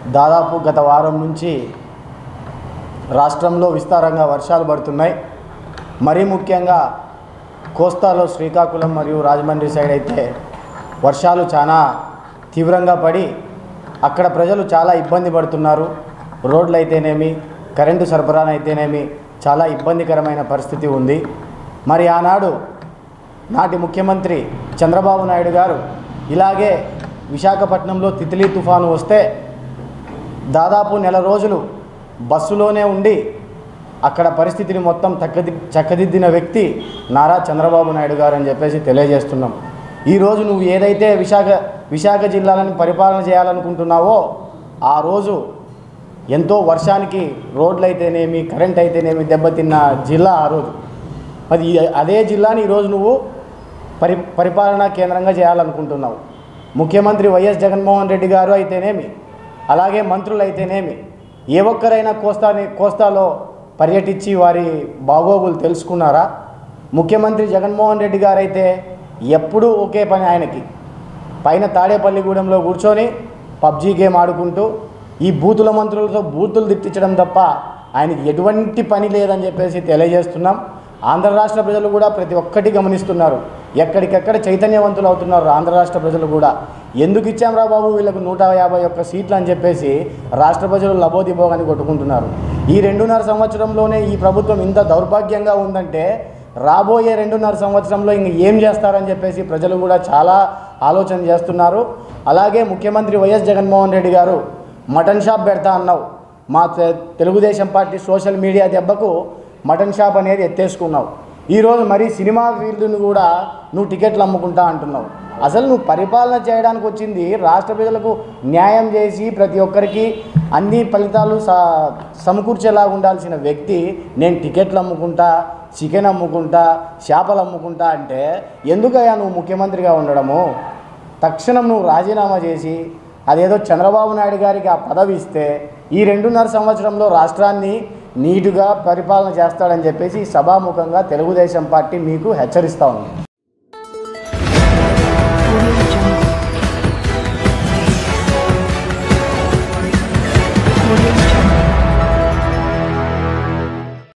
దాదాపు గత వారం నుంచి రాష్ట్రంలో విస్తారంగా వర్షాలు పడుతున్నాయి మరీ ముఖ్యంగా కోస్తాలో శ్రీకాకుళం మరియు రాజమండ్రి సైడ్ అయితే వర్షాలు చాలా తీవ్రంగా పడి అక్కడ ప్రజలు చాలా ఇబ్బంది పడుతున్నారు రోడ్లు అయితేనేమి కరెంటు సరఫరా అయితేనేమి చాలా ఇబ్బందికరమైన పరిస్థితి ఉంది మరి ఆనాడు నాటి ముఖ్యమంత్రి చంద్రబాబు నాయుడు గారు ఇలాగే విశాఖపట్నంలో తితిలీ తుఫాను వస్తే దాదాపు నెల రోజులు బస్సులోనే ఉండి అక్కడ పరిస్థితిని మొత్తం చక్కది చక్కదిద్దిన వ్యక్తి నారా చంద్రబాబు నాయుడు గారు అని చెప్పేసి తెలియజేస్తున్నాం ఈరోజు నువ్వు ఏదైతే విశాఖ విశాఖ జిల్లాలను పరిపాలన చేయాలనుకుంటున్నావో ఆ రోజు ఎంతో వర్షానికి రోడ్లు అయితేనేమి కరెంట్ అయితేనేమి దెబ్బతిన్న జిల్లా ఆ రోజు అది అదే జిల్లాని ఈరోజు నువ్వు పరి పరిపాలనా కేంద్రంగా చేయాలనుకుంటున్నావు ముఖ్యమంత్రి వైఎస్ జగన్మోహన్ రెడ్డి గారు అయితేనేమి అలాగే మంత్రులు అయితేనేమి ఏ ఒక్కరైనా కోస్తాని కోస్తాలో పర్యటించి వారి బాగోగులు తెలుసుకున్నారా ముఖ్యమంత్రి జగన్మోహన్ రెడ్డి గారు అయితే ఎప్పుడూ ఒకే పని ఆయనకి పైన తాడేపల్లిగూడెంలో కూర్చొని పబ్జీ గేమ్ ఆడుకుంటూ ఈ బూతుల మంత్రులతో బూతులు తిట్టించడం తప్ప ఆయనకి ఎటువంటి పని లేదని చెప్పేసి తెలియజేస్తున్నాం ఆంధ్ర రాష్ట్ర ప్రజలు కూడా ప్రతి ఒక్కటి గమనిస్తున్నారు ఎక్కడికెక్కడ చైతన్యవంతులు అవుతున్నారు ఆంధ్ర రాష్ట్ర ప్రజలు కూడా ఎందుకు ఇచ్చాం రా బాబు వీళ్ళకు నూట యాభై ఒక్క సీట్లు అని చెప్పేసి రాష్ట్ర ప్రజలు లబోదిబోగని కొట్టుకుంటున్నారు ఈ రెండున్నర సంవత్సరంలోనే ఈ ప్రభుత్వం ఇంత దౌర్భాగ్యంగా ఉందంటే రాబోయే రెండున్నర సంవత్సరంలో ఇంక ఏం చేస్తారని చెప్పేసి ప్రజలు కూడా చాలా ఆలోచన చేస్తున్నారు అలాగే ముఖ్యమంత్రి వైఎస్ జగన్మోహన్ రెడ్డి గారు మటన్ షాప్ పెడతా అన్నావు మా తె- తెలుగుదేశం పార్టీ సోషల్ మీడియా దెబ్బకు మటన్ షాప్ అనేది ఎత్తేసుకున్నావు ఈరోజు మరీ సినిమా ఫీల్డ్ను కూడా నువ్వు టికెట్లు అమ్ముకుంటా అంటున్నావు అసలు నువ్వు పరిపాలన చేయడానికి వచ్చింది రాష్ట్ర ప్రజలకు న్యాయం చేసి ప్రతి ఒక్కరికి అన్ని ఫలితాలు స సమకూర్చేలాగా ఉండాల్సిన వ్యక్తి నేను టికెట్లు అమ్ముకుంటా చికెన్ అమ్ముకుంటా చేపలు అమ్ముకుంటా అంటే ఎందుకయ్యా నువ్వు ముఖ్యమంత్రిగా ఉండడము తక్షణం నువ్వు రాజీనామా చేసి అదేదో చంద్రబాబు నాయుడు గారికి ఆ పదవి ఇస్తే ఈ రెండున్నర సంవత్సరంలో రాష్ట్రాన్ని నీటుగా పరిపాలన చేస్తాడని చెప్పేసి సభాముఖంగా తెలుగుదేశం పార్టీ మీకు హెచ్చరిస్తూ ఉంది